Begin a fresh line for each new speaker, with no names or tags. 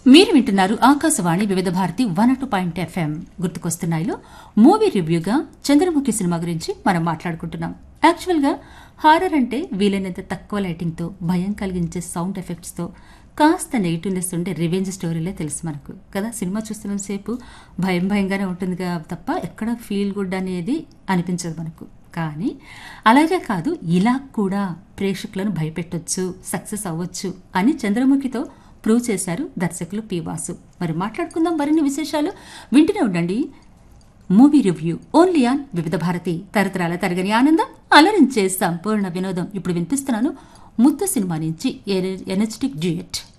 మీరు వింటున్నారు Akashvani Vividh Bharati one two point FM గుర్తుకొస్తున్నాయిలో మూవీ రివ్యూగా చంద్రముఖి సినిమా గురించి మనం మాట్లాడుకుంటున్నాం యాక్చువల్గా హారర్ అంటే వీలైనంత తక్కువ లైటింగ్తో భయం కలిగించే సౌండ్ ఎఫెక్ట్స్తో కాస్త నెగిటివ్నెస్ ఉండే రివెంజ్ స్టోరీలే తెలుసు మనకు కదా సినిమా చూస్తున్నంతసేపు భయం భయంగానే ఉంటుంది కా- తప్ప ఎక్కడ ఫీల్ గుడ్ అనేది అనిపించదు మనకు కానీ అలాగే కాదు ఇలా కూడా ప్రేక్షకులను భయపెట్టొచ్చు సక్సెస్ అవ్వచ్చు అని చంద్రముఖితో ప్రూవ్ చేశారు దర్శకులు పి వాసు మరి మాట్లాడుకుందాం మరిన్ని విశేషాలు వింటూనే ఉండండి మూవీ రివ్యూ ఓన్లీ ఆన్ వివిధ భారతి తరతరాల తరగని ఆనందం అలరించే సంపూర్ణ వినోదం ఇప్పుడు వినిపిస్తున్నాను ముత్తు సినిమా నుంచి ఎనర్జెటిక్ డ్యూయట్